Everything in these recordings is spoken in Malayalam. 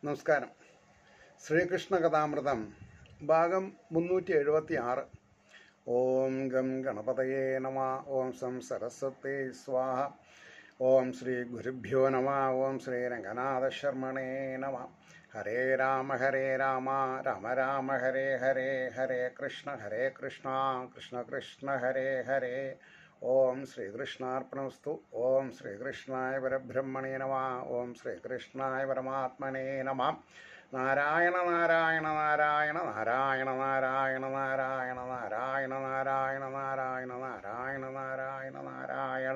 നമസ്കാരം ശ്രീകൃഷ്ണ കഥാമൃതം ഭാഗം മുന്നൂറ്റി എഴുപത്തി ആറ് ഓം ഗം ഗണപതയേ നമ ഓം സം സരസ്വതി സ്വാഹ ഓം ശ്രീ ഗുരുഭ്യോ നമ ഓം ശ്രീ രംഗനാഥ ശർമ്മണേ നമ ഹരേ രാമ ഹരേ രാമ രാമ രാമ ഹരേ ഹരേ ഹരേ കൃഷ്ണ ഹരേ കൃഷ്ണ കൃഷ്ണ കൃഷ്ണ ഹരേ ഹരേ ഓം ശ്രീകൃഷ്ണാർപ്പണമസ്തു ഓം ശ്രീകൃഷ്ണായ പരബ്രഹ്മണേ നമ ഓം ശ്രീകൃഷ്ണായ പരമാത്മനേ നമ നാരായണ നാരായണ നാരായണ നാരായണ നാരായണ നാരായണ നാരായണ നാരായണ നാരായണ നാരായണ നാരായണ നാരായണ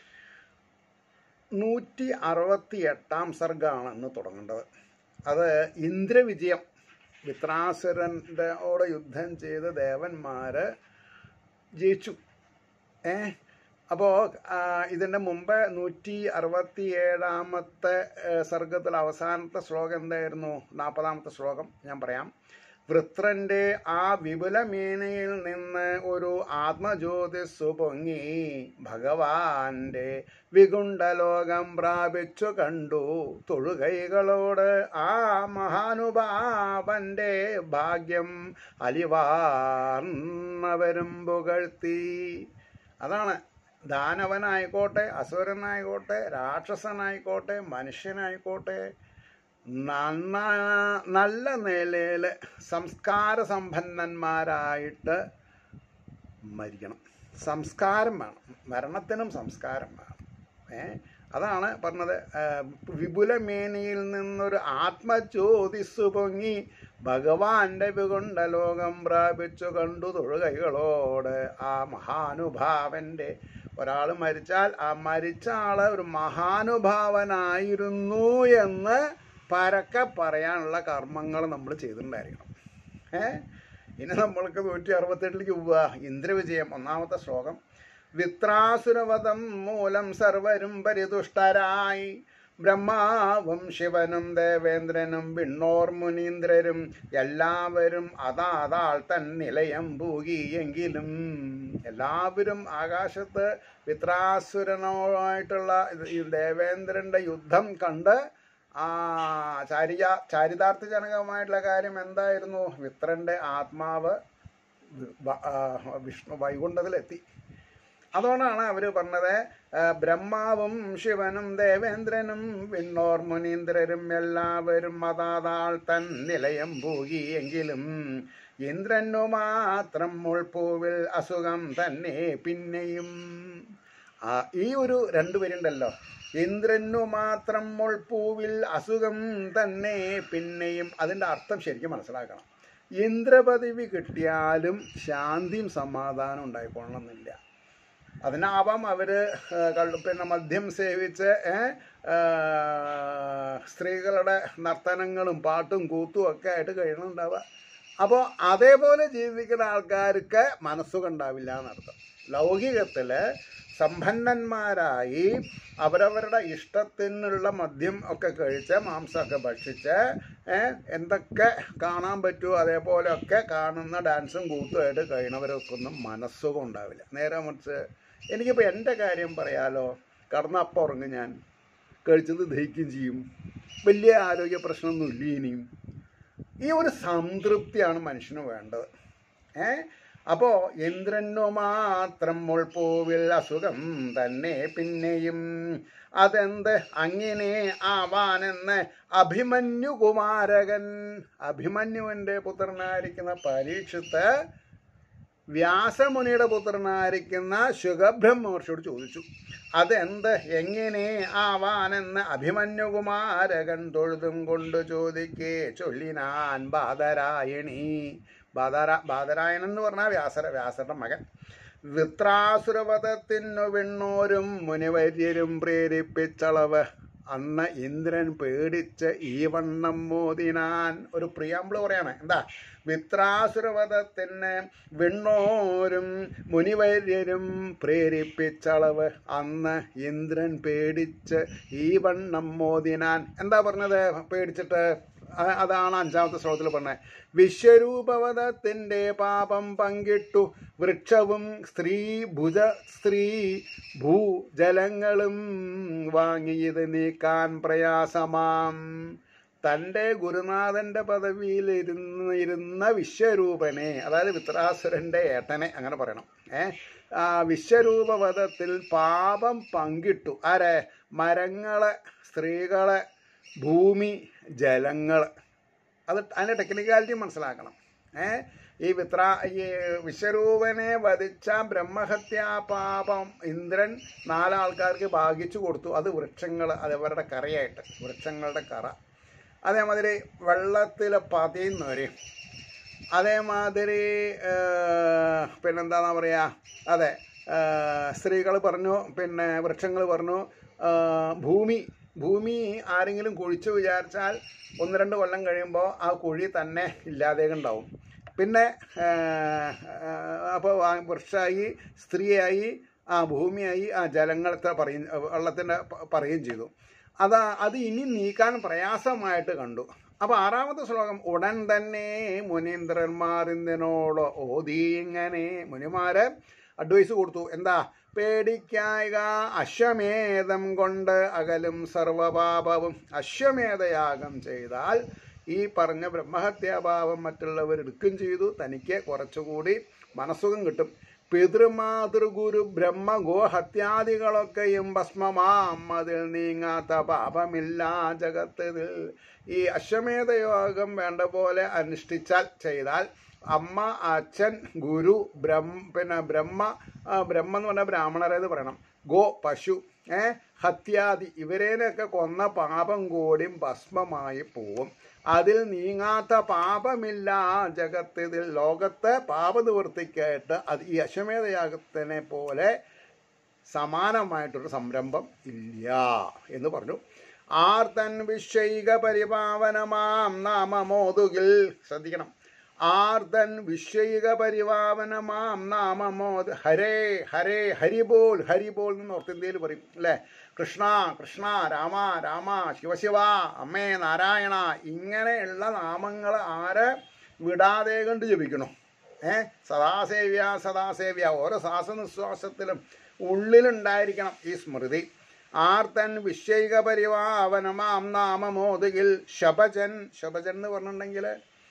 നൂറ്റി അറുപത്തി എട്ടാം സർഗമാണ് ഇന്ന് തുടങ്ങേണ്ടത് അത് ഇന്ദ്രവിജയം വിത്രാസുരൻ്റെ ഓട് യുദ്ധം ചെയ്ത് ദേവന്മാര് ജയിച്ചു ഏ അപ്പോൾ ഇതിൻ്റെ മുമ്പ് നൂറ്റി അറുപത്തി ഏഴാമത്തെ സർഗത്തിൽ അവസാനത്തെ ശ്ലോകം എന്തായിരുന്നു നാൽപ്പതാമത്തെ ശ്ലോകം ഞാൻ പറയാം വൃത്രന്റെ ആ വിപുല മീനയിൽ നിന്ന് ഒരു ആത്മജ്യോതിസ്സു പൊങ്ങി ഭഗവാന്റെ വികുണ്ടലോകം പ്രാപിച്ചു കണ്ടു തൊഴുകൈകളോട് ആ മഹാനുഭാവന്റെ ഭാഗ്യം അലിവാർന്നവരും പുകഴ്ത്തി അതാണ് ദാനവനായിക്കോട്ടെ അസുരനായിക്കോട്ടെ രാക്ഷസനായിക്കോട്ടെ മനുഷ്യനായിക്കോട്ടെ നന്ന നല്ല നിലയിൽ സംസ്കാര സമ്പന്നന്മാരായിട്ട് മരിക്കണം സംസ്കാരം വേണം മരണത്തിനും സംസ്കാരം വേണം ഏ അതാണ് പറഞ്ഞത് വിപുല മേനിയിൽ നിന്നൊരു ആത്മജ്യോതിസ് പൊങ്ങി ഭഗവാന്റെ വികൊണ്ട ലോകം പ്രാപിച്ചു കണ്ടു തൊഴുകൈകളോട് ആ മഹാനുഭാവന്റെ ഒരാൾ മരിച്ചാൽ ആ മരിച്ച ആള് ഒരു മഹാനുഭാവനായിരുന്നു എന്ന് പരക്കെ പറയാനുള്ള കർമ്മങ്ങൾ നമ്മൾ ചെയ്തിട്ടുണ്ടായിരിക്കണം ഏ ഇനി നമ്മൾക്ക് നൂറ്റി അറുപത്തെട്ടിലേക്ക് പോവുക ഇന്ദ്രവിജയം ഒന്നാമത്തെ ശ്ലോകം വിത്രാസുരവധം മൂലം സർവരും പരിതുഷ്ടരായി ബ്രഹ്മാവും ശിവനും ദേവേന്ദ്രനും വിണ്ണോർ മുനീന്ദ്രരും എല്ലാവരും അതാതാൾ തൻ നിലയം പൂകിയെങ്കിലും എല്ലാവരും ആകാശത്ത് വിത്രാസുരനുമായിട്ടുള്ള ഈ ദേവേന്ദ്രന്റെ യുദ്ധം കണ്ട് ആ ചാരിയ ചാരിതാർത്ഥജനകമായിട്ടുള്ള കാര്യം എന്തായിരുന്നു വിത്രന്റെ ആത്മാവ് വിഷ്ണു വൈകുണ്ഠത്തിലെത്തി അതുകൊണ്ടാണ് അവർ പറഞ്ഞത് ബ്രഹ്മാവും ശിവനും ദേവേന്ദ്രനും വിണ്ണോർ മുനീന്ദ്രരും എല്ലാവരും അതാതാൾ തൻ നിലയം പൂകിയെങ്കിലും ഇന്ദ്രനു മാത്രം മുൾപ്പൂവിൽ അസുഖം തന്നെ പിന്നെയും ഈ ഒരു രണ്ടുപേരുണ്ടല്ലോ ഇന്ദ്രനു മാത്രം മുൾപ്പൂവിൽ അസുഖം തന്നെ പിന്നെയും അതിൻ്റെ അർത്ഥം ശരിക്കും മനസ്സിലാക്കണം ഇന്ദ്രപദവി കിട്ടിയാലും ശാന്തിയും സമാധാനം ഉണ്ടായിക്കൊള്ളണമെന്നില്ല അതിനാവാം അവർ പിന്നെ മദ്യം സേവിച്ച് സ്ത്രീകളുടെ നർത്തനങ്ങളും പാട്ടും കൂത്തും ഒക്കെ ആയിട്ട് കഴിയണുണ്ടാവുക അപ്പോൾ അതേപോലെ ജീവിക്കുന്ന ആൾക്കാർക്ക് മനസ്സുകൊണ്ടാവില്ല എന്നർത്ഥം ലൗകികത്തിൽ സമ്പന്നന്മാരായി അവരവരുടെ ഇഷ്ടത്തിനുള്ള മദ്യം ഒക്കെ കഴിച്ച് മാംസമൊക്കെ ഭക്ഷിച്ച് എന്തൊക്കെ കാണാൻ പറ്റുമോ അതേപോലെയൊക്കെ കാണുന്ന ഡാൻസും കൂത്തുമായിട്ട് കഴിയണവർക്കൊന്നും മനസ്സുഖം ഉണ്ടാവില്ല നേരെ മറിച്ച് എനിക്കിപ്പോൾ എൻ്റെ കാര്യം പറയാലോ കടന്നപ്പം ഉറങ്ങും ഞാൻ കഴിച്ചത് ദഹിക്കുകയും ചെയ്യും വലിയ ആരോഗ്യ പ്രശ്നമൊന്നുമില്ല ഇനിയും ഈ ഒരു സംതൃപ്തിയാണ് മനുഷ്യന് വേണ്ടത് ഏ അപ്പോൾ ഇന്ദ്രനു മാത്രം മുൾപ്പൂവിൽ അസുഖം തന്നെ പിന്നെയും അതെന്ത് അങ്ങനെ ആവാനെന്ന് അഭിമന്യു കുമാരകൻ അഭിമന്യുവിൻ്റെ പുത്രനായിരിക്കുന്ന പരീക്ഷത്ത് വ്യാസമുനിയുടെ പുത്രനായിരിക്കുന്ന ശുഖബ്രഹ്മർഷിയോട് ചോദിച്ചു അതെന്ത് എങ്ങനെ ആവാനെന്ന് അഭിമന്യുകുമാരകൻ തൊഴുതും കൊണ്ട് ചോദിക്കേ ചൊല്ലിനാൻ ബാധരായണി ബാധര ബാധരായണൻ എന്ന് പറഞ്ഞാൽ വ്യാസര വ്യാസരുടെ മകൻ വിത്രാസുരവധത്തിനു വിണ്ണോരും മുനിവര്യരും പ്രേരിപ്പിച്ചളവ് അന്ന് ഇന്ദ്രൻ പേടിച്ച് ഈ വണ്ണം മോദിനാൻ ഒരു പ്രിയാമ്പിള് പറയാണ് എന്താ വിത്രാസുരവധത്തിന് വിണ്ണോരും മുനിവര്യരും പ്രേരിപ്പിച്ചളവ് അന്ന് ഇന്ദ്രൻ പേടിച്ച് ഈ വണ്ണം മോദിനാൻ എന്താ പറഞ്ഞത് പേടിച്ചിട്ട് അതാണ് അഞ്ചാമത്തെ ശ്ലോകത്തിൽ പറഞ്ഞത് വിശ്വരൂപവധത്തിൻ്റെ പാപം പങ്കിട്ടു വൃക്ഷവും സ്ത്രീ ഭുജ സ്ത്രീ ഭൂജലങ്ങളും വാങ്ങിയത് നീക്കാൻ പ്രയാസമാം തൻ്റെ ഗുരുനാഥൻ്റെ പദവിയിൽ ഇരുന്ന് ഇരുന്ന വിശ്വരൂപനെ അതായത് വിത്രാസുരൻ്റെ ഏട്ടനെ അങ്ങനെ പറയണം ഏ ആ വിശ്വരൂപവധത്തിൽ പാപം പങ്കിട്ടു ആരെ മരങ്ങളെ സ്ത്രീകളെ ഭൂമി ജലങ്ങൾ അത് അതിൻ്റെ ടെക്നിക്കാലിറ്റി മനസ്സിലാക്കണം ഏ ഈ വിത്ര ഈ വിശ്വരൂപനെ വധിച്ച ബ്രഹ്മഹത്യാ പാപം ഇന്ദ്രൻ നാലാൾക്കാർക്ക് ഭാഗിച്ചു കൊടുത്തു അത് വൃക്ഷങ്ങൾ അത് അവരുടെ കറയായിട്ട് വൃക്ഷങ്ങളുടെ കറ അതേമാതിരി വെള്ളത്തിൽ പതിയുന്നവർ അതേമാതിരി പിന്നെന്താണെന്ന് പറയുക അതെ സ്ത്രീകൾ പറഞ്ഞു പിന്നെ വൃക്ഷങ്ങൾ പറഞ്ഞു ആ, ഭൂമി ഭൂമി ആരെങ്കിലും കുഴിച്ചു വിചാരിച്ചാൽ ഒന്ന് രണ്ട് കൊല്ലം കഴിയുമ്പോൾ ആ കുഴി തന്നെ ഇല്ലാതെ ഉണ്ടാവും പിന്നെ അപ്പോൾ വൃക്ഷമായി സ്ത്രീയായി ആ ഭൂമിയായി ആ ജലങ്ങളത്തെ പറയും വെള്ളത്തിൻ്റെ പറയുകയും ചെയ്തു അതാ അത് ഇനി നീക്കാൻ പ്രയാസമായിട്ട് കണ്ടു അപ്പോൾ ആറാമത്തെ ശ്ലോകം ഉടൻ തന്നെ മുനീന്ദ്രന്മാർ ഇതിനോട് ഓതി ഇങ്ങനെ മുനിമാര് അഡ്വൈസ് കൊടുത്തു എന്താ പേടിക്കായിക അശ്വമേധം കൊണ്ട് അകലും സർവപാപവും അശ്വമേധയാഗം ചെയ്താൽ ഈ പറഞ്ഞ ബ്രഹ്മഹത്യാഭാവം മറ്റുള്ളവർ എടുക്കുകയും ചെയ്തു തനിക്ക് കുറച്ചുകൂടി മനസ്സുഖം കിട്ടും പിതൃമാതൃഗുരു ബ്രഹ്മ ഗോഹത്യാദികളൊക്കെയും ഭസ്മമാം അതിൽ നീങ്ങാത്ത പാപമില്ല ജഗത്തിൽ ഈ അശ്വമേധയോഗം വേണ്ട പോലെ അനുഷ്ഠിച്ചാൽ ചെയ്താൽ അമ്മ അച്ഛൻ ഗുരു ബ്രഹ്മ പിന്നെ ബ്രഹ്മ ആ, ബ്രഹ്മ എന്ന് പറഞ്ഞാൽ ബ്രാഹ്മണരേത് പറയണം ഗോ പശു ഏ ഹത്യാദി ഇവരേനൊക്കെ കൊന്ന പാപം കൂടിയും ഭസ്മമായി പോവും അതിൽ നീങ്ങാത്ത പാപമില്ല ജഗത്തിൽ ലോകത്ത് പാപനിവൃത്തിക്കായിട്ട് അത് ഈ അശ്വമേധയാഗത്തിനെ പോലെ സമാനമായിട്ടൊരു സംരംഭം ഇല്ല എന്ന് പറഞ്ഞു ആർത്തൻ വിഷയിക പരിപാവനമാം നാമമോതുകിൽ ശ്രദ്ധിക്കണം ആർത്തൻ വിഷയിക പരിപാവനമാം നാമമോദ് ഹരേ ഹരേ ഹരിബോൾ ഹരിബോൾ എന്ന് നോർത്ത് ഇന്ത്യയിൽ പറയും അല്ലേ കൃഷ്ണ കൃഷ്ണ രാമ രാമ ശിവശിവ അമ്മേ നാരായണ ഇങ്ങനെയുള്ള നാമങ്ങൾ ആര് വിടാതെ കണ്ട് ജപിക്കണം ഏ സദാസേവ്യ സദാസേവ്യ ഓരോ ശ്വാസനിശ്വാസത്തിലും ഉള്ളിലുണ്ടായിരിക്കണം ഈ സ്മൃതി ആർത്തൻ വിഷയിക പരിവാവനമാം നാമമോതുകിൽ ശബജൻ ശബജൻ എന്ന് പറഞ്ഞിട്ടുണ്ടെങ്കിൽ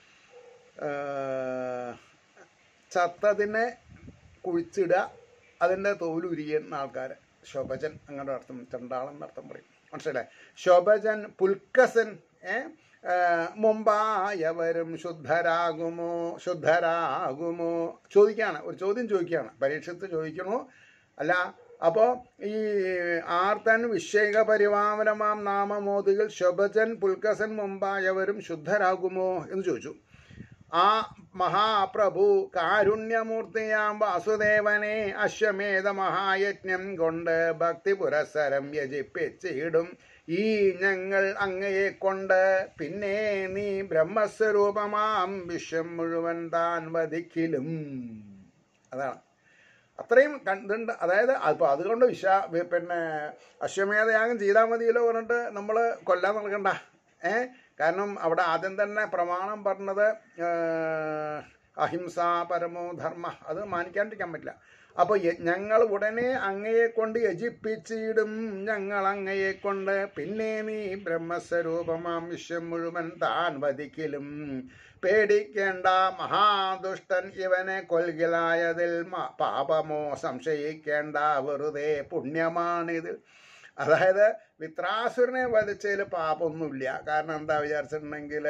ചത്തതിനെ കുഴിച്ചിടുക അതിൻ്റെ തോലുരിയുന്ന ആൾക്കാർ ശോഭജൻ അങ്ങനെ അർത്ഥം ചണ്ടാളം എന്നർത്ഥം പറയും മനസ്സിലായി ശോഭജൻ പുൽക്കസൻ ഏ ആ, മുമ്പായവരും ശുദ്ധരാകുമോ ശുദ്ധരാകുമോ ചോദിക്കുകയാണ് ഒരു ചോദ്യം ചോദിക്കുകയാണ് പരീക്ഷത്ത് ചോദിക്കണോ അല്ല അപ്പോൾ ഈ ആർത്തൻ വിഷയിക പരിവാമനമാം നാമമോദികൾ ശോഭജൻ പുൽക്കസൻ മുമ്പായവരും ശുദ്ധരാകുമോ എന്ന് ചോദിച്ചു ആ മഹാപ്രഭു കാരുണ്യമൂർത്തിയാം വാസുദേവനെ അശ്വമേധ മഹായജ്ഞം കൊണ്ട് ഭക്തി പുരസരം യജിപ്പിച്ചിടും ഈ ഞങ്ങൾ അങ്ങയെ കൊണ്ട് പിന്നെ നീ ബ്രഹ്മസ്വരൂപമാം വിശ്വം മുഴുവൻ താൻ വധിക്കിലും അതാണ് അത്രയും കണ്ടുണ്ട് അതായത് അപ്പോൾ അതുകൊണ്ട് വിശാ പിന്നെ അശ്വമേധയാഗം ചെയ്താൽ മതിയല്ലോ പറഞ്ഞിട്ട് നമ്മൾ കൊല്ലാൻ നൽകണ്ട ഏ കാരണം അവിടെ ആദ്യം തന്നെ പ്രമാണം പറഞ്ഞത് ഏഹ്, അഹിംസ പരമോ ധർമ്മ അത് മാനിക്കാണ്ടിരിക്കാൻ പറ്റില്ല അപ്പോൾ ഞങ്ങൾ ഉടനെ അങ്ങയെ കൊണ്ട് യജിപ്പിച്ചിടും ഞങ്ങൾ അങ്ങയെ കൊണ്ട് പിന്നെ നീ ബ്രഹ്മസ്വരൂപമാം വിശ്വം മുഴുവൻ താൻ വധിക്കലും പേടിക്കേണ്ട മഹാദുഷ്ടൻ ഇവനെ കൊൽകിലായതിൽ മ- പാപമോ സംശയിക്കേണ്ട വെറുതെ പുണ്യമാണിത് അതായത് വിത്രാസുരനെ വധിച്ചതിൽ പാപമൊന്നുമില്ല കാരണം എന്താ വിചാരിച്ചിട്ടുണ്ടെങ്കിൽ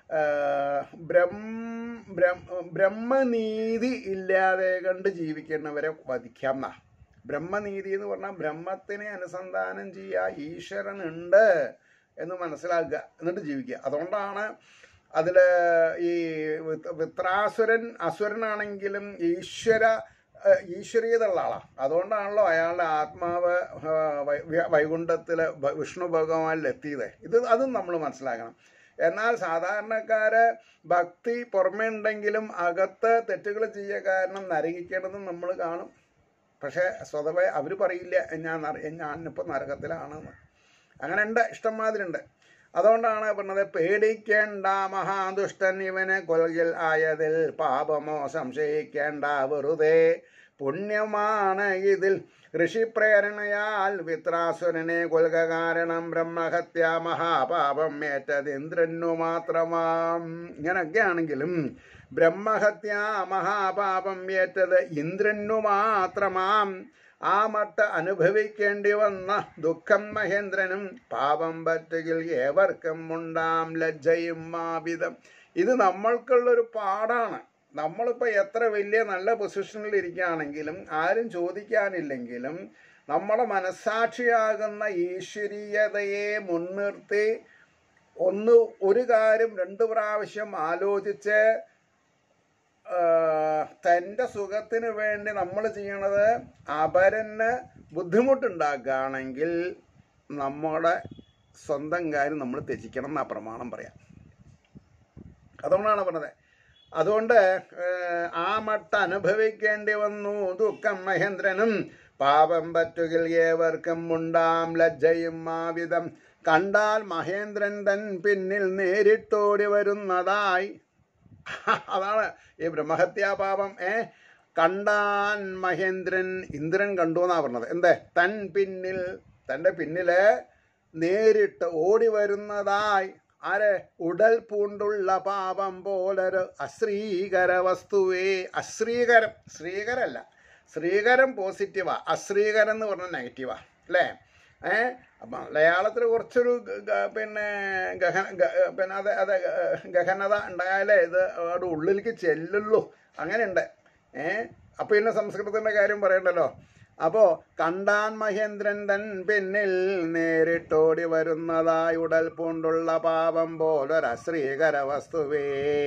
ബ്രഹ്മനീതി ഇല്ലാതെ കണ്ട് ജീവിക്കുന്നവരെ വധിക്കാം എന്നാ ബ്രഹ്മനീതി എന്ന് പറഞ്ഞാൽ ബ്രഹ്മത്തിനെ അനുസന്ധാനം ചെയ്യുക ഈശ്വരൻ ഉണ്ട് എന്ന് മനസ്സിലാക്കുക എന്നിട്ട് ജീവിക്കുക അതുകൊണ്ടാണ് അതിൽ ഈ വിത്ത് വിത്രാസുരൻ അസുരനാണെങ്കിലും ഈശ്വര ഏഹ് ഈശ്വരീയത ഉള്ള ആളാണ് അതുകൊണ്ടാണല്ലോ അയാളുടെ ആത്മാവ് ഏഹ് വൈ- വ്യ- വൈകുണ്ഠത്തിൽ ഭ- വിഷ്ണു ഭഗവാനിൽ എത്തിയത് ഇത് അതും നമ്മൾ മനസ്സിലാക്കണം എന്നാൽ സാധാരണക്കാര് ഭക്തി പുറമേ ഉണ്ടെങ്കിലും അകത്ത് തെറ്റുകൾ ചെയ്യുക കാരണം നരകിക്കേണ്ടതും നമ്മൾ കാണും പക്ഷേ സ്വതവേ അവർ പറയില്ല ഞാൻ നര- ഞാനിപ്പോൾ നരകത്തിലാണെന്ന് അങ്ങനെ ഉണ്ട് ഇഷ്ടംമാതിരി ഉണ്ട് അതുകൊണ്ടാണ് പറഞ്ഞത് പേടിക്കേണ്ട മഹാദുഷ്ടൻ ഇവനെ കൊൽകിൽ ആയതിൽ പാപമോ സംശയിക്കേണ്ട വെറുതെ പുണ്യമാണ് ഇതിൽ ഋഷിപ്രേരണയാൽ വിത്രാസുരനെ കൊൽക കാരണം ബ്രഹ്മഹത്യ മഹാപാപം ഏറ്റത് ഇന്ദ്രനു മാത്രമാം ഇങ്ങനൊക്കെ ആണെങ്കിലും ബ്രഹ്മഹത്യ മഹാപാപം ഏറ്റത് ഇന്ദ്രനു മാത്രമാം ആ മട്ട അനുഭവിക്കേണ്ടി വന്ന ദുഃഖം മഹേന്ദ്രനും പാപം പറ്റുകിൽ ഏവർക്കും ഉണ്ടാം ലജ്ജയും മാവിധം ഇത് നമ്മൾക്കുള്ളൊരു പാടാണ് നമ്മളിപ്പോൾ എത്ര വലിയ നല്ല പൊസിഷനിൽ ഇരിക്കുകയാണെങ്കിലും ആരും ചോദിക്കാനില്ലെങ്കിലും നമ്മുടെ മനസാക്ഷിയാകുന്ന ഈശ്വരീയതയെ മുൻനിർത്തി ഒന്ന് ഒരു കാര്യം രണ്ട് പ്രാവശ്യം ആലോചിച്ച് തൻ്റെ സുഖത്തിന് വേണ്ടി നമ്മൾ ചെയ്യണത് അപരന് ബുദ്ധിമുട്ടുണ്ടാക്കുകയാണെങ്കിൽ നമ്മുടെ സ്വന്തം കാര്യം നമ്മൾ ത്യജിക്കണം എന്നാ പ്രമാണം പറയാം അതുകൊണ്ടാണ് പറഞ്ഞത് അതുകൊണ്ട് ഏഹ്, ആ മട്ട അനുഭവിക്കേണ്ടി വന്നു ദുഃഖം മഹേന്ദ്രനും പാപം പറ്റുകിൽ ഏവർക്കും ഉണ്ടാം ലജ്ജയും മാവിധം കണ്ടാൽ മഹേന്ദ്രൻ തൻ പിന്നിൽ നേരിട്ടോടി വരുന്നതായി അതാണ് ഈ ബ്രഹ്മഹത്യാപാപം ഏ കണ്ടാൻ മഹേന്ദ്രൻ ഇന്ദ്രൻ കണ്ടു എന്നാ പറഞ്ഞത് എന്തേ തൻ പിന്നിൽ തൻ്റെ പിന്നില് നേരിട്ട് ഓടി വരുന്നതായി ആരെ ഉടൽ പൂണ്ടുള്ള പാപം പോലൊരു അശ്രീകര വസ്തുവേ അശ്രീകരം ശ്രീകരല്ല ശ്രീകരം പോസിറ്റീവാ അശ്രീകരം എന്ന് പറഞ്ഞാൽ നെഗറ്റീവാ അല്ലേ ഏ അപ്പം മലയാളത്തിൽ കുറച്ചൊരു ഗ- ഗ- പിന്നെ ഗഹന ഗ- പിന്നെ അത് അത് ഗഹനത ഉണ്ടായാലേ ഇത് അവിടെ ഉള്ളിലേക്ക് ചെല്ലുള്ളൂ അങ്ങനെയുണ്ട് ഏ അപ്പം പിന്നെ സംസ്കൃതത്തിൻ്റെ കാര്യം പറയണ്ടല്ലോ അപ്പോൾ കണ്ടാൻ മഹേന്ദ്രൻ തൻ പിന്നിൽ നേരിട്ടോടി വരുന്നതായി ഉടൽ പൂണ്ടുള്ള പാപം പോലൊരശ്രീകര വസ്തുവേ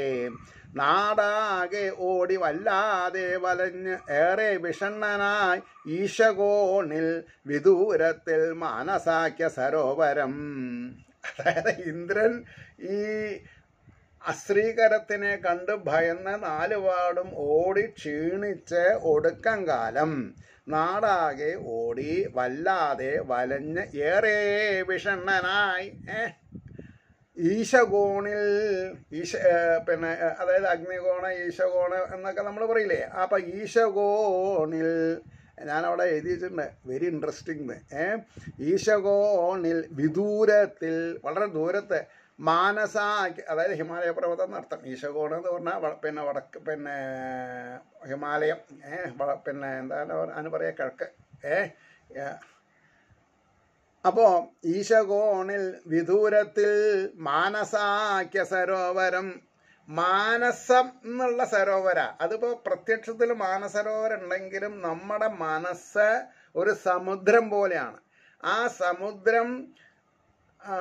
നാടാകെ ഓടി വല്ലാതെ വലഞ്ഞ് ഏറെ വിഷണ്ണനായി ഈശകോണിൽ വിദൂരത്തിൽ മാനസാക്യ സരോവരം അതായത് ഇന്ദ്രൻ ഈ അശ്രീകരത്തിനെ കണ്ട് ഭയന്ന് നാലുപാടും ഓടി ക്ഷീണിച്ച് ഒടുക്കം കാലം നാടാകെ ഓടി വല്ലാതെ വലഞ്ഞ് ഏറെ വിഷണ്ണനായി ഏ ഈശകോണിൽ ഈശ ഏ, പിന്നെ ഏ, അതായത് അഗ്നികോണ ഈശകോണ എന്നൊക്കെ നമ്മൾ പറയില്ലേ അപ്പം ഈശകോണിൽ ഞാനവിടെ എഴുതി വെച്ചിട്ടുണ്ട് വെരി ഇൻട്രസ്റ്റിംഗ് ഏ ഈശകോണിൽ വിദൂരത്തിൽ വളരെ ദൂരത്ത് മാനസാക്കി അതായത് ഹിമാലയ പർവ്വതം എന്നർത്ഥം ഈശകോണം എന്ന് പറഞ്ഞാൽ വ- പിന്നെ വടക്ക് പിന്നെ ഹിമാലയം ഏ വ- പിന്നെ എന്താണ് അതിന് പറയുക കിഴക്ക് ഏ ഏ, അപ്പോ ഈശകോണിൽ വിദൂരത്തിൽ മാനസാക്യ സരോവരം മാനസം എന്നുള്ള സരോവര അതിപ്പോ പ്രത്യക്ഷത്തിൽ മാനസരോവരം ഉണ്ടെങ്കിലും നമ്മുടെ മനസ്സ് ഒരു സമുദ്രം പോലെയാണ് ആ സമുദ്രം ആ,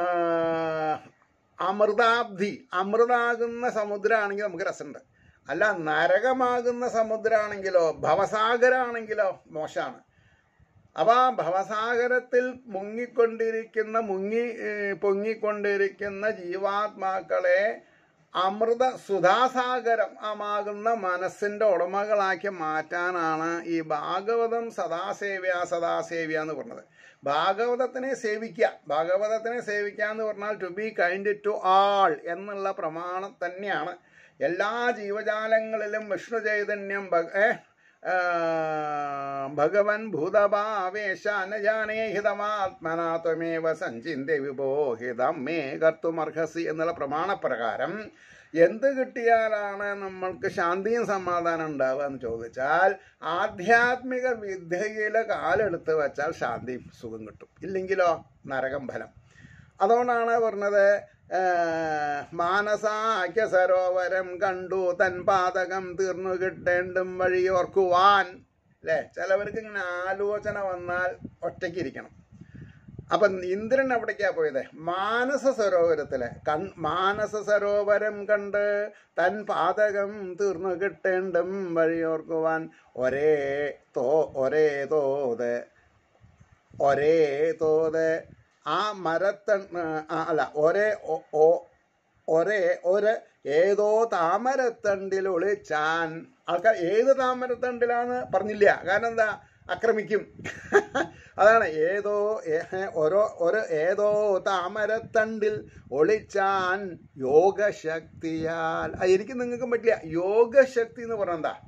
അമൃതാബ്ധി അമൃതാകുന്ന സമുദ്രമാണെങ്കിൽ നമുക്ക് രസമുണ്ട് അല്ല നരകമാകുന്ന സമുദ്രമാണെങ്കിലോ ഭവസാഗരാണെങ്കിലോ മോശമാണ് അപ്പോൾ ആ ഭവസാഗരത്തിൽ മുങ്ങിക്കൊണ്ടിരിക്കുന്ന മുങ്ങി ഏഹ്, പൊങ്ങിക്കൊണ്ടിരിക്കുന്ന ജീവാത്മാക്കളെ അമൃത സുധാസാഗരം ആമാകുന്ന മനസ്സിൻ്റെ ഉടമകളാക്കി മാറ്റാനാണ് ഈ ഭാഗവതം സദാസേവ്യ സദാസേവ്യ എന്ന് പറഞ്ഞത് ഭാഗവതത്തിനെ സേവിക്കുക ഭാഗവതത്തിനെ സേവിക്കുക എന്ന് പറഞ്ഞാൽ to be kind to all എന്നുള്ള പ്രമാണം തന്നെയാണ് എല്ലാ ജീവജാലങ്ങളിലും വിഷ്ണു ചൈതന്യം ഭഗ- ഏ, ആ, ഭഗവൻ ഭൂതഭാവേശ നജാനേ ഹിതമാത്മനാ ത്വമേവ സഞ്ചിന്യ വിബോഹിതം മേ കർത്തുമർഹസി എന്നുള്ള പ്രമാണപ്രകാരം എന്ത് കിട്ടിയാലാണ് നമ്മൾക്ക് ശാന്തിയും സമാധാനം ഉണ്ടാവുക എന്ന് ചോദിച്ചാൽ ആധ്യാത്മിക വിദ്യയിൽ കാലെടുത്ത് വെച്ചാൽ ശാന്തിയും സുഖം കിട്ടും ഇല്ലെങ്കിലോ നരകം ഫലം അതുകൊണ്ടാണ് പറഞ്ഞത് ഏഹ്, മാനസാക്യ സരോവരം കണ്ടു തൻ പാതകം തീർന്നു കിട്ടേണ്ടും വഴിയോർക്കുവാൻ അല്ലേ ചിലവർക്ക് ഇങ്ങനെ ആലോചന വന്നാൽ ഒറ്റയ്ക്ക് ഇരിക്കണം അപ്പം ഇന്ദ്രൻ എവിടേക്കാ പോയത് മാനസ സരോവരത്തിലെ കൺ മാനസ സരോവരം കണ്ട് തൻ പാതകം തീർന്നു കിട്ടേണ്ടും വഴിയോർക്കുവാൻ ഒരേ തോ ഒരേ തോത് ഒരേ തോത് ആ മരത്തൺ ആ, അല്ല ഒരേ ഒ- ഒ- ഒരേ ഒരു ഏതോ താമരത്തണ്ടിൽ ഒളിച്ചാൻ ആൾക്കാർ ഏത് താമരത്തണ്ടിലാന്ന് പറഞ്ഞില്ല കാരണം എന്താ ആക്രമിക്കും അതാണ് ഏതോ ഏ- ഓരോ ഒരു ഏതോ താമരത്തണ്ടിൽ ഒളിച്ചാൻ യോഗശക്തിയാൽ അത് എനിക്ക് നിങ്ങൾക്കും പറ്റില്ല യോഗശക്തി എന്ന് പറഞ്ഞാൽ എന്താ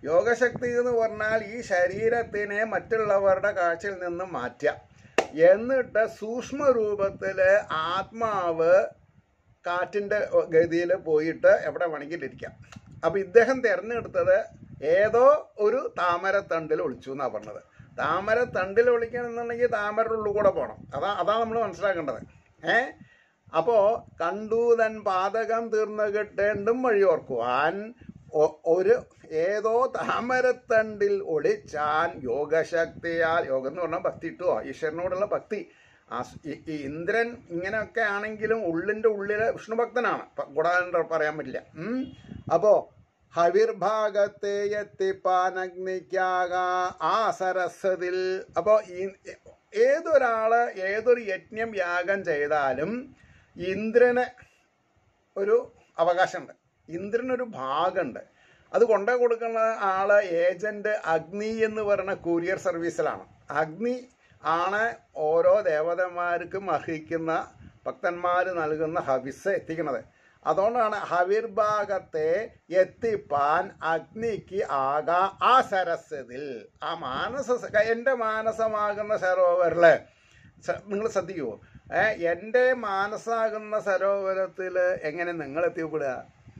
യോഗശക്തി എന്ന് പറഞ്ഞാൽ ഈ ശരീരത്തിനെ മറ്റുള്ളവരുടെ കാഴ്ചയിൽ നിന്ന് മാറ്റുക എന്നിട്ട് സൂക്ഷ്മ രൂപത്തിൽ ആത്മാവ് കാറ്റിൻ്റെ ഗതിയിൽ പോയിട്ട് എവിടെ വേണമെങ്കിലും ഇരിക്കാം അപ്പം ഇദ്ദേഹം തിരഞ്ഞെടുത്തത് ഏതോ ഒരു താമരത്തണ്ടിൽ ഒളിച്ചു എന്നാണ് പറഞ്ഞത് താമരത്തണ്ടിൽ ഒളിക്കണമെന്നുണ്ടെങ്കിൽ താമരയുടെ ഉള്ളിൽ കൂടെ പോകണം അതാ അതാണ് നമ്മൾ മനസ്സിലാക്കേണ്ടത് ഏ അപ്പോൾ കണ്ടു തൻ പാതകം തീർന്നു കിട്ടേണ്ടും വഴി ഓർക്കുവാൻ ഒ- ഒരു ഏതോ താമരത്തണ്ടിൽ ഒളിച്ചാൻ യോഗശക്തിയാൽ യോഗം എന്ന് പറഞ്ഞാൽ ഭക്തി ഇട്ടോ ഈശ്വരനോടുള്ള ഭക്തി ആ സ്- ഈ ഈ ഇന്ദ്രൻ ഇങ്ങനെയൊക്കെ ആണെങ്കിലും ഉള്ളിൻ്റെ ഉള്ളിൽ വിഷ്ണു ഭക്തനാണ് പ- കൂടാതെ പറയാൻ പറ്റില്ല ഉം. അപ്പോ ഹവിർഭാഗത്തെ എത്തിപ്പാനഗ്നിക്കാക ആ സരസ്വതിൽ അപ്പോൾ ഈ ഏതൊരാള് ഏതൊരു യജ്ഞം യാഗം ചെയ്താലും ഇന്ദ്രന് ഒരു അവകാശമുണ്ട് ഇന്ദ്രനൊരു ഭാഗമുണ്ട് അത് കൊണ്ടു കൊടുക്കുന്ന ആള് ഏജന്റ് അഗ്നി എന്ന് പറയുന്ന കൂരിയർ സർവീസിലാണ് അഗ്നി ആണ് ഓരോ ദേവതന്മാർക്കും അർഹിക്കുന്ന ഭക്തന്മാർ നൽകുന്ന ഹവിസ് എത്തിക്കുന്നത് അതുകൊണ്ടാണ് ഹവിർഭാഗത്തെ എത്തിപ്പാൻ അഗ്നിക്ക് ആകാ ആ സരസ്വതിൽ ആ മാനസ എൻ്റെ മാനസമാകുന്ന സരോവരില് നിങ്ങൾ ശ്രദ്ധിക്കുമോ ഏ എൻ്റെ മാനസാകുന്ന സരോവരത്തിൽ എങ്ങനെ നിങ്ങൾ എത്തിപ്പെടുക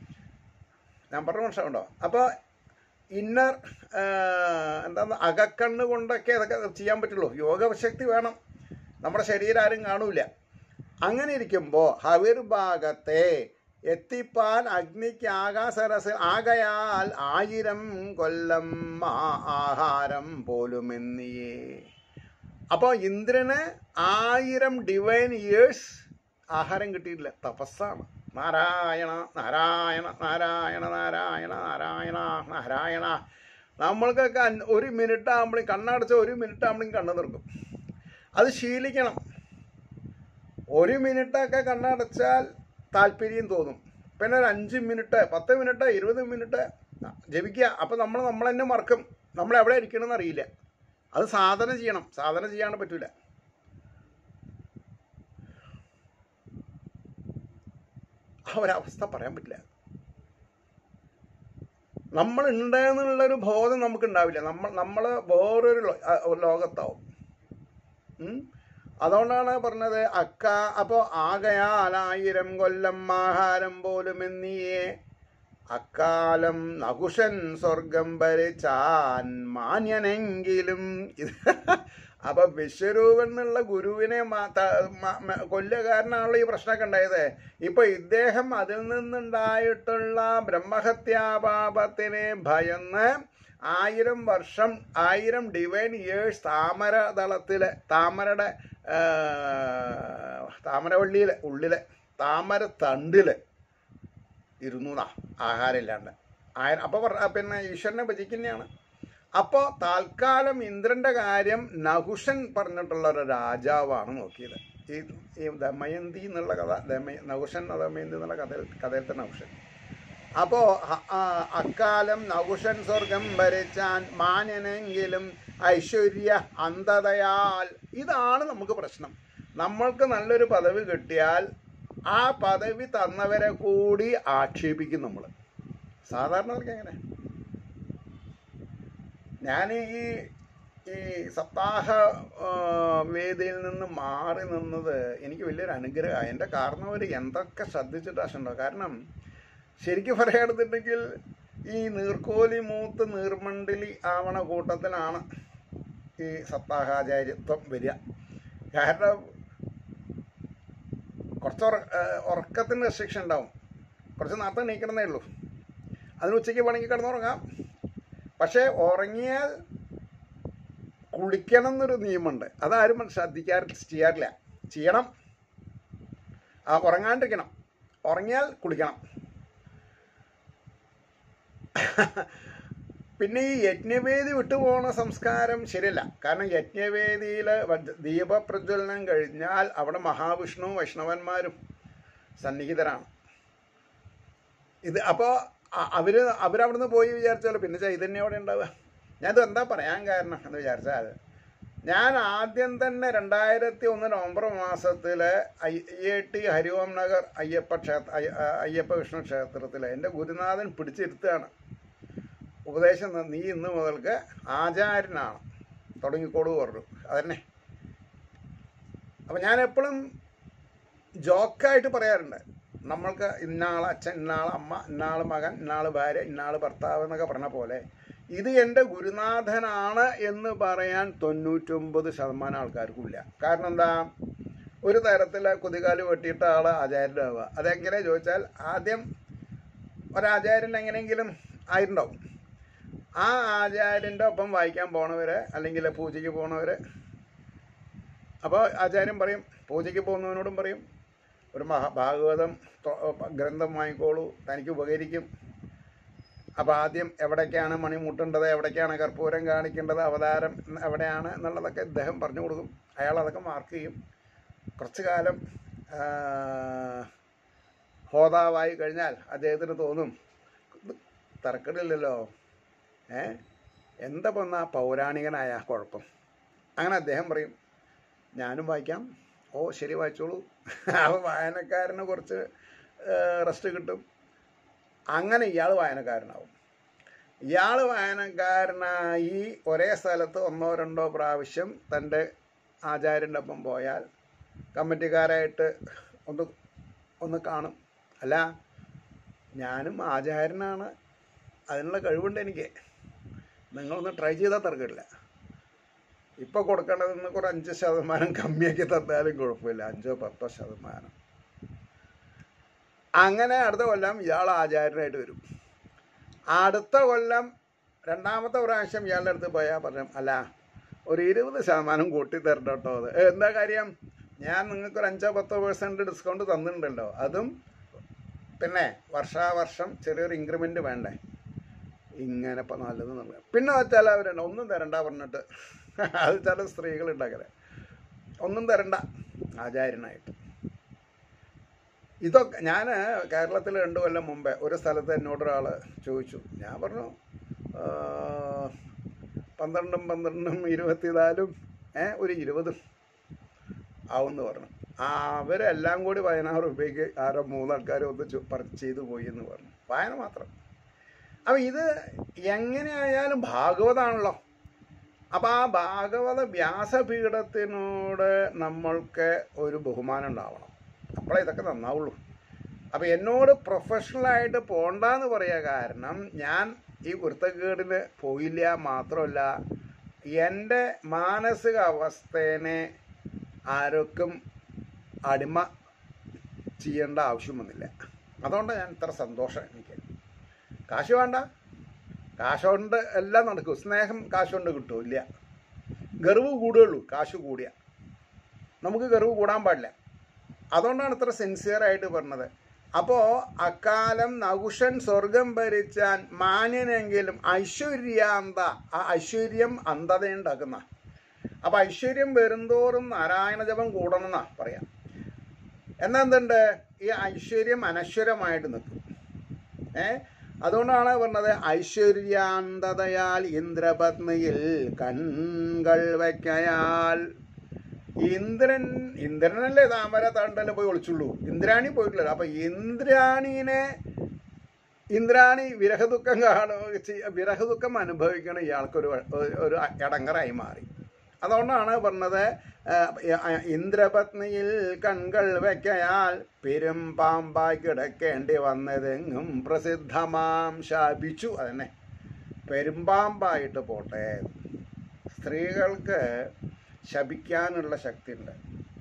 ഞാൻ പറഞ്ഞ മനസ്സിലുണ്ടോ അപ്പോൾ ഇന്നർ എന്താ അകക്കണ്ണ് കൊണ്ടൊക്കെ അതൊക്കെ ചെയ്യാൻ പറ്റുള്ളൂ യോഗശക്തി വേണം നമ്മുടെ ശരീരം ആരും കാണൂല അങ്ങനെ ഇരിക്കുമ്പോൾ ഹവിർഭാഗത്തെ എത്തിപ്പാൻ അഗ്നിക്ക് ആകാശരസ് ആകയാൽ ആയിരം കൊല്ലം ആ- ആഹാരം പോലും എന്നിയേ അപ്പോൾ ഇന്ദ്രന് ആയിരം ഡിവൈൻ ഇയേഴ്സ് ആഹാരം കിട്ടിയിട്ടില്ല തപസ്സാണ് നാരായണ നാരായണ നാരായണ നാരായണ നാരായണ നാരായണ നമ്മൾക്കൊക്കെ അൻ- ഒരു മിനിറ്റ് ആകുമ്പോഴേക്കും കണ്ണടച്ച ഒരു മിനിറ്റ് ആകുമ്പോഴേക്കും കണ്ണ് തീർക്കും അത് ശീലിക്കണം ഒരു മിനിറ്റൊക്കെ കണ്ണടച്ചാൽ താല്പര്യം തോന്നും പിന്നെ ഒരു അഞ്ച് മിനിറ്റ് പത്ത് മിനിറ്റ് ഇരുപത് മിനിറ്റ് ജപിക്കുക അപ്പം നമ്മൾ നമ്മൾ തന്നെ മറക്കും നമ്മൾ എവിടെ ഇരിക്കണമെന്ന് അറിയില്ല അത് സാധന ചെയ്യണം സാധന ചെയ്യാണ്ട് പറ്റൂല ആ ഒരവസ്ഥ പറയാൻ പറ്റില്ല നമ്മൾ ഉണ്ട് എന്നുള്ളൊരു ബോധം നമുക്ക് ഉണ്ടാവില്ല നമ്മൾ നമ്മൾ വേറൊരു ലോ- ആ, ഒരു ലോകത്താവും ഉം. അതുകൊണ്ടാണ് പറഞ്ഞത് അക്ക അപ്പോൾ ആകയാലായിരം കൊല്ലം ആഹാരം പോലും എന്നീയേ അക്കാലം നകുശൻ സ്വർഗം ഭരിച്ചാൻ മാന്യനെങ്കിലും ഇത് അപ്പൊ വിശ്വരൂപൻ എന്നുള്ള ഗുരുവിനെ മാ- ത- മ- മ- കൊല്ലുകാരനാണല്ലോ ഈ പ്രശ്നമൊക്കെ ഉണ്ടായത് ഇപ്പൊ ഇദ്ദേഹം അതിൽ നിന്നുണ്ടായിട്ടുള്ള ബ്രഹ്മഹത്യാപാപത്തിനെ ഭയന്ന് ആയിരം വർഷം ആയിരം ഡിവൈൻ ഇയേഴ്സ് താമരദളത്തിലെ താമരയുടെ ആ, താമരവള്ളിയിലെ ഉള്ളിലെ താമര തണ്ടില് ഇരുന്നൂന്നാ ആഹാരം ഇല്ലാണ്ട് ആയിരം അപ്പോൾ പറ പിന്നെ ഈശ്വരനെ ഭജിക്കുന്നതാണ് അപ്പോൾ താൽക്കാലം ഇന്ദ്രന്റെ കാര്യം നഹുഷൻ പറഞ്ഞിട്ടുള്ള ഒരു രാജാവാണ് നോക്കിയത് ഈ ഈ ദമയന്തി എന്നുള്ള കഥ ദമയ നഹുഷൻ ദമയന്തി എന്നുള്ള കഥയിൽ കഥയിലത്തെ നഹുഷൻ അപ്പോൾ അക്കാലം നഹുഷൻ സ്വർഗം ഭരിച്ചാൻ മാന്യനെങ്കിലും ഐശ്വര്യ അന്ധതയാൽ ഇതാണ് നമുക്ക് പ്രശ്നം നമ്മൾക്ക് നല്ലൊരു പദവി കിട്ടിയാൽ ആ പദവി തന്നവരെ കൂടി ആക്ഷേപിക്കും നമ്മൾ സാധാരണക്കാർക്ക് എങ്ങനെ ഞാൻ ഈ ഈ സപ്താഹ ആ, വേദിയിൽ നിന്ന് മാറി നിന്നത് എനിക്ക് വലിയൊരു അനുഗ്രഹമാണ് എൻ്റെ കാരണവർ എന്തൊക്കെ ശ്രദ്ധിച്ചിട്ടുണ്ടോ കാരണം ശരിക്കും പറയുകയാണെന്നുണ്ടെങ്കിൽ ഈ നീർക്കോലി മൂത്ത് നീർമണ്ഡലി ആവണ കൂട്ടത്തിലാണ് ഈ സപ്താഹാചാര്യത്വം വരിക കാരണം കുറച്ച് ഉറ ഏഹ് ഉറക്കത്തിന് റെസ്ട്രിക്ഷൻ ഉണ്ടാവും കുറച്ച് നേരത്തെ എണീക്കണമെന്നേ ഉള്ളൂ അതിന് ഉച്ചയ്ക്ക് വേണമെങ്കിൽ കിടന്നുറങ്ങാം പക്ഷേ ഉറങ്ങിയാൽ കുളിക്കണം എന്നൊരു നിയമമുണ്ട് അതാരും ശ്രദ്ധിക്കാറ് ചെയ്യാറില്ല ചെയ്യണം ആ ഉറങ്ങാണ്ടിരിക്കണം ഉറങ്ങിയാൽ കുളിക്കണം പിന്നെ ഈ യജ്ഞവേദി വിട്ടുപോകുന്ന സംസ്കാരം ശരിയല്ല കാരണം യജ്ഞവേദിയിൽ ദീപപ്രജ്വലനം കഴിഞ്ഞാൽ അവിടെ മഹാവിഷ്ണുവും വൈഷ്ണവന്മാരും സന്നിഹിതരാണ് ഇത് അപ്പോൾ അവർ അവരവിടുന്ന് പോയി വിചാരിച്ചാലോ പിന്നെ ചൈതന്യം അവിടെ ഉണ്ടാവുക ഞാനത് എന്താ പറയാൻ കാരണം എന്ന് വിചാരിച്ചാൽ ഞാൻ ആദ്യം തന്നെ രണ്ടായിരത്തി ഒന്ന് നവംബർ മാസത്തിൽ I I T Hariom Nagar Ayyappa ക്ഷേത്ര അയ്യ- അയ്യപ്പ വിഷ്ണു ക്ഷേത്രത്തിൽ എൻ്റെ ഗുരുനാഥൻ പിടിച്ചിരുത്തുകയാണ് ഉപദേശം തന്ന് നീ ഇന്ന് മുതൽക്ക് ആചാര്യനാണ് തുടങ്ങിക്കോളൂ പറഞ്ഞു അതന്നെ അപ്പം ഞാൻ എപ്പോഴും ജോക്കായിട്ട് പറയാറുണ്ട് നമ്മൾക്ക് ഇന്നാൾ അച്ഛൻ ഇന്നാൾ അമ്മ ഇന്നാൾ മകൻ ഇന്നാൾ ഭാര്യ ഇന്നാൾ ഭർത്താവ് എന്നൊക്കെ പറഞ്ഞ പോലെ ഇത് എൻ്റെ ഗുരുനാഥനാണ് എന്ന് പറയാൻ തൊണ്ണൂറ്റൊമ്പത് ശതമാനം ആൾക്കാർക്കുമില്ല കാരണം എന്താ ഒരു തരത്തിൽ കുതികാല് വെട്ടിയിട്ട ആൾ ആചാര്യനാവുക അതെങ്ങനെ ചോദിച്ചാൽ ആദ്യം ഒരാചാര്യൻ എങ്ങനെയെങ്കിലും ആയിട്ടുണ്ടാവും ആ ആചാര്യൻ്റെ ഒപ്പം വായിക്കാൻ പോണവര് അല്ലെങ്കിൽ പൂജയ്ക്ക് പോണവര് അപ്പോൾ ആചാര്യൻ പറയും പൂജയ്ക്ക് പോകുന്നവനോടും പറയും ഒരു മഹാ ഭാഗവതം തൊ- ഗ്രന്ഥം വാങ്ങിക്കോളൂ തനിക്ക് ഉപകരിക്കും അപ്പോൾ ആദ്യം എവിടേക്കാണ് മണി മുട്ടേണ്ടത് എവിടേക്കാണ് കർപ്പൂരം കാണിക്കേണ്ടത് അവതാരം എവിടെയാണ് എന്നുള്ളതൊക്കെ ഇദ്ദേഹം പറഞ്ഞു കൊടുക്കും അയാൾ അതൊക്കെ മാർക്ക് ചെയ്യും കുറച്ച് കാലം ആ, ഹോതാവായി കഴിഞ്ഞാൽ അദ്ദേഹത്തിന് തോന്നും ഇത് തരക്കടില്ലല്ലോ ഏ എന്താ പൊന്ന പൗരാണികനായ കുഴപ്പം അങ്ങനെ അദ്ദേഹം പറയും ഞാനും വായിക്കാം ഓ ശരി വായിച്ചോളൂ അപ്പോൾ വായനക്കാരന് കുറച്ച് റെസ്റ്റ് കിട്ടും അങ്ങനെ ഇയാൾ വായനക്കാരനാവും ഇയാൾ വായനക്കാരനായി ഒരേ സ്ഥലത്ത് ഒന്നോ രണ്ടോ പ്രാവശ്യം തൻ്റെ ആചാര്യൻ്റെ ഒപ്പം പോയാൽ കമ്മിറ്റിക്കാരായിട്ട് ഒന്ന് ഒന്ന് കാണും അല്ല ഞാനും ആചാര്യനാണ് അതിനുള്ള കഴിവുണ്ട് എനിക്ക് നിങ്ങളൊന്ന് ട്രൈ ചെയ്താൽ തർക്കമില്ല ഇപ്പോൾ കൊടുക്കേണ്ടതെന്ന് ഒരു അഞ്ച് ശതമാനം കമ്മിയാക്കി തന്നാലും കുഴപ്പമില്ല അഞ്ചോ പത്തോ ശതമാനം അങ്ങനെ അടുത്ത കൊല്ലം ഇയാൾ ആചാര്യനായിട്ട് വരും അടുത്ത കൊല്ലം രണ്ടാമത്തെ പ്രാവശ്യം ഇയാളുടെ അടുത്ത് പോയാൽ പറഞ്ഞു അല്ല ഒരു ഇരുപത് ശതമാനം കൂട്ടി തരണ്ട കേട്ടോ അത് "ഏ, എന്താ കാര്യം ഞാൻ നിങ്ങൾക്ക് ഒരു അഞ്ചോ പത്തോ പേഴ്സൻറ്റ് ഡിസ്കൗണ്ട് തന്നിട്ടുണ്ടല്ലോ അതും പിന്നെ വർഷാവർഷം ചെറിയൊരു ഇൻക്രിമെൻ്റ് വേണ്ടേ ഇങ്ങനെ ഇപ്പം നല്ലത് നമ്മൾ പിന്നെ വെച്ചാൽ അവരുണ്ട് ഒന്നും തരണ്ട പറഞ്ഞിട്ട് അത് ചില സ്ത്രീകളുണ്ടാക്കല് ഒന്നും തരണ്ട ആചാര്യനായിട്ട് ഇതൊക്കെ ഞാൻ കേരളത്തിൽ രണ്ട് കൊല്ലം മുമ്പേ ഒരു സ്ഥലത്ത് എന്നോടൊരാൾ ചോദിച്ചു ഞാൻ പറഞ്ഞു "ആ, പന്ത്രണ്ടും പന്ത്രണ്ടും ഇരുപത്തിനാലും ഏ ഒരു ഇരുപതും ആവുമെന്ന് പറഞ്ഞു ആ അവരെല്ലാം കൂടി പതിനാറ് രൂപയ്ക്ക് ആരോ മൂന്നാൾക്കാർ ഒന്ന് ചു- പർച്ചേസ് ചെയ്ത് പോയി എന്ന് പറഞ്ഞു വായന മാത്രം അപ്പം ഇത് എങ്ങനെയായാലും ഭാഗവതാണല്ലോ അപ്പം ആ ഭാഗവത വ്യാസപീഠത്തിനോട് നമ്മൾക്ക് ഒരു ബഹുമാനം ഉണ്ടാവണം അപ്പോഴേ ഇതൊക്കെ നന്നാവുള്ളൂ അപ്പം എന്നോട് പ്രൊഫഷണലായിട്ട് പോണ്ടെന്ന് പറയുക കാരണം ഞാൻ ഈ കുരുത്തക്കേടിന് പോയില്ല മാത്രമല്ല എൻ്റെ മാനസിക അവസ്ഥേനെ ആർക്കും അടിമ ചെയ്യേണ്ട ആവശ്യം വന്നില്ല അതുകൊണ്ടാണ് ഞാൻ ഇത്ര സന്തോഷം എനിക്ക് കാശ് വേണ്ട കാശ് കൊണ്ട് എല്ലാം നടക്കും സ്നേഹം കാശ് കൊണ്ട് കിട്ടും ഇല്ല ഗർവ് കൂടുകയുള്ളൂ കാശ് കൂടിയ നമുക്ക് ഗർവ് കൂടാൻ പാടില്ല അതുകൊണ്ടാണ് ഇത്ര സിൻസിയറായിട്ട് പറഞ്ഞത് അപ്പോൾ അക്കാലം നകുഷൻ സ്വർഗം ഭരിച്ചാൻ മാന്യനെങ്കിലും ഐശ്വര്യാന്ത ആ ഐശ്വര്യം അന്ധതയുണ്ടാക്കുന്ന അപ്പം ഐശ്വര്യം വരുന്തോറും നാരായണ ജപം കൂടണമെന്നാ പറയാം എന്നാ എന്തുണ്ട് ഈ ഐശ്വര്യം അനശ്വരമായിട്ട് നിൽക്കും ഏ അതുകൊണ്ടാണ് പറഞ്ഞത് ഐശ്വര്യാന്തതയാൽ ഇന്ദ്രപത്നിയിൽ കൺകൾ വയ്ക്കയാൽ ഇന്ദ്രൻ ഇന്ദ്രനല്ലേ താമര തണ്ടല് പോയി ഒളിച്ചുള്ളൂ ഇന്ദ്രാണി പോയിട്ടില്ല അപ്പൊ ഇന്ദ്രാണീനെ ഇന്ദ്രാണി വിരഹദുഃഖം കാണുക വിരഹദുഃഖം അനുഭവിക്കണ ഇയാൾക്കൊരു ഒരു- ഒരു ഇടങ്ങറായി മാറി അതുകൊണ്ടാണ് പറഞ്ഞത് ആ, ഇന്ദ്രപത്നിയിൽ കൺകൾ വെക്കയാൽ പെരും പാമ്പായി കിടക്കേണ്ടി വന്നതെങ്ങും പ്രസിദ്ധമാം ശാപിച്ചു അതന്നെ പെരുമ്പാമ്പായിട്ട് പോട്ടെ സ്ത്രീകൾക്ക് ശപിക്കാനുള്ള ശക്തിയുണ്ട്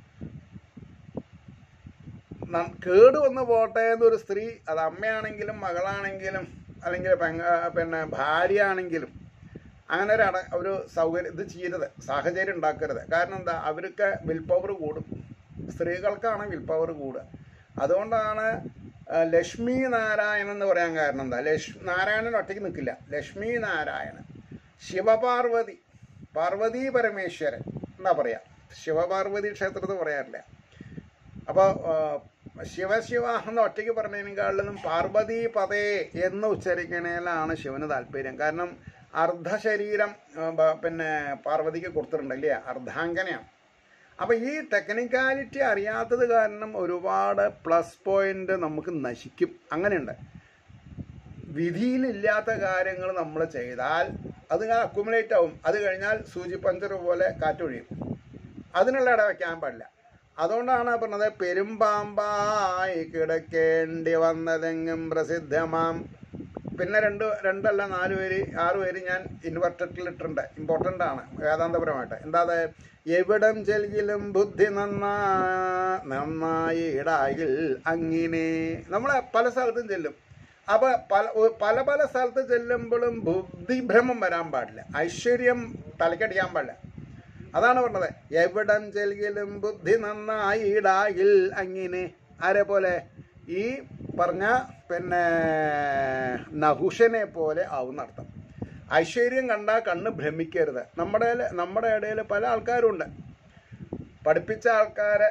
ന- കേട് വന്ന് പോട്ടെ എന്നൊരു സ്ത്രീ അത് അമ്മയാണെങ്കിലും മകളാണെങ്കിലും അല്ലെങ്കിൽ പെങ്ങ പിന്നെ ഭാര്യ ആണെങ്കിലും അങ്ങനെ ഒരു അട ഒരു സൗകര്യം ഇത് ചെയ്യരുത് സാഹചര്യം ഉണ്ടാക്കരുത് കാരണം എന്താ അവർക്ക് വിൽ പവർ കൂടും സ്ത്രീകൾക്കാണ് വിൽ പവർ കൂടുക അതുകൊണ്ടാണ് ആ, ലക്ഷ്മി നാരായണൻ എന്ന് പറയാൻ കാരണം എന്താ ലക്ഷ്മി നാരായണൻ ഒറ്റയ്ക്ക് നിൽക്കില്ല ലക്ഷ്മി നാരായണൻ ശിവപാർവതി പാർവതി പരമേശ്വരൻ എന്നാ പറയാ ശിവപാർവതി ക്ഷേത്രത്തിൽ പറയാറില്ല അപ്പോൾ ശിവശിവ എന്ന് ഒറ്റയ്ക്ക് പറഞ്ഞതിനേക്കാളിലും പാർവതി പതേ എന്ന് ഉച്ചരിക്കണേലാണ് ശിവന് താല്പര്യം കാരണം അർദ്ധശരീരം ആ, ബ- പിന്നെ പാർവതിക്ക് കൊടുത്തിട്ടുണ്ട് ഇല്ലേ അർദ്ധാംഗനയാണ് അപ്പം ഈ ടെക്നിക്കാലിറ്റി അറിയാത്തത് കാരണം ഒരുപാട് പ്ലസ് പോയിന്റ് നമുക്ക് നശിക്കും അങ്ങനെയുണ്ട് വിധിയിലില്ലാത്ത കാര്യങ്ങൾ നമ്മൾ ചെയ്താൽ അത് ഇങ്ങനെ അക്കുമുലേറ്റ് ആവും അത് കഴിഞ്ഞാൽ സൂചി പഞ്ചർ പോലെ കാറ്റൊഴിയും അതിനുള്ള ഇട വയ്ക്കാൻ പാടില്ല അതുകൊണ്ടാണ് പറഞ്ഞത് പെരുമ്പാമ്പായി കിടക്കേണ്ടി വന്നതെങ്ങും പ്രസിദ്ധമാം പിന്നെ രണ്ട് രണ്ടല്ല നാല് പേര് ആറ് പേര് ഞാൻ ഇൻവെർട്ടറിൽ ഇട്ടിട്ടുണ്ട് ഇമ്പോർട്ടൻ്റ് ആണ് വേദാന്തപരമായിട്ട് എന്താ അത് എവിടം ചെൽകിലും ബുദ്ധി നന്നാ നന്നായി ഇടായിൽ അങ്ങിനെ നമ്മൾ പല സ്ഥലത്തും ചെല്ലും അപ്പോൾ പല ഒ- പല പല സ്ഥലത്ത് ചെല്ലുമ്പോഴും ബുദ്ധിഭ്രമം വരാൻ പാടില്ല ഐശ്വര്യം തലക്കടിക്കാൻ പാടില്ല അതാണ് പറഞ്ഞത് എവിടം ചെൽകിലും ബുദ്ധി നന്നായി ഇടായിൽ അങ്ങിനെ ആരെ പോലെ ഈ പറഞ്ഞ പിന്നെ നഹുഷനെ പോലെ ആവും അർത്ഥം ഐശ്വര്യം കണ്ടാൽ കണ്ണ് ഭ്രമിക്കരുത് നമ്മുടെ നമ്മുടെ ഇടയിൽ പല ആൾക്കാരുണ്ട് പഠിപ്പിച്ച ആൾക്കാരെ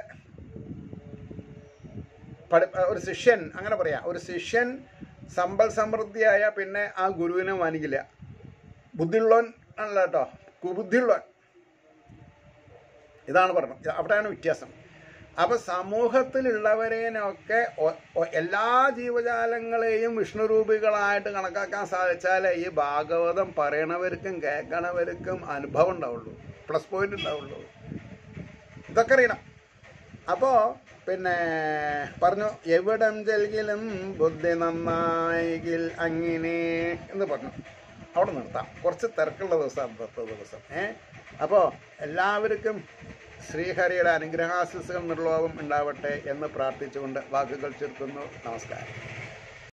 പഠി ഒരു ശിഷ്യൻ അങ്ങനെ പറയാം ഒരു ശിഷ്യൻ സമ്പൽ സമൃദ്ധിയായ പിന്നെ ആ ഗുരുവിനെ മാനിക്കില്ല ബുദ്ധിയുള്ളവൻ അല്ല കേട്ടോ കുബുദ്ധിയുള്ളവൻ ഇതാണ് പറഞ്ഞത് അവിടെയാണ് വ്യത്യാസം അപ്പൊ സമൂഹത്തിലുള്ളവരെയൊക്കെ ഒ- ഒ- എല്ലാ ജീവജാലങ്ങളെയും വിഷ്ണുരൂപികളായിട്ട് കണക്കാക്കാൻ സാധിച്ചാലേ ഈ ഭാഗവതം പറയണവർക്കും കേൾക്കണവർക്കും അനുഭവം ഉണ്ടാവുള്ളൂ പ്ലസ് പോയിന്റ് ഉണ്ടാവുള്ളൂ ഇതൊക്കെ അറിയണം അപ്പോൾ പിന്നെ പറഞ്ഞു എവിടം ചെൽകിലും ബുദ്ധി നന്നായെങ്കിൽ അങ്ങനെ എന്ന് പറഞ്ഞു അവിടെ നിർത്താം കുറച്ച് തിരക്കുള്ള ദിവസമാണ് ഇന്നത്തെ ദിവസം ഏ അപ്പോൾ എല്ലാവർക്കും ശ്രീഹരിയുടെ അനുഗ്രഹാശിസുകൾ നിർലോഭം ഉണ്ടാവട്ടെ എന്ന് പ്രാർത്ഥിച്ചുകൊണ്ട് വാക്കുകൾ ചുരുക്കുന്നു നമസ്കാരം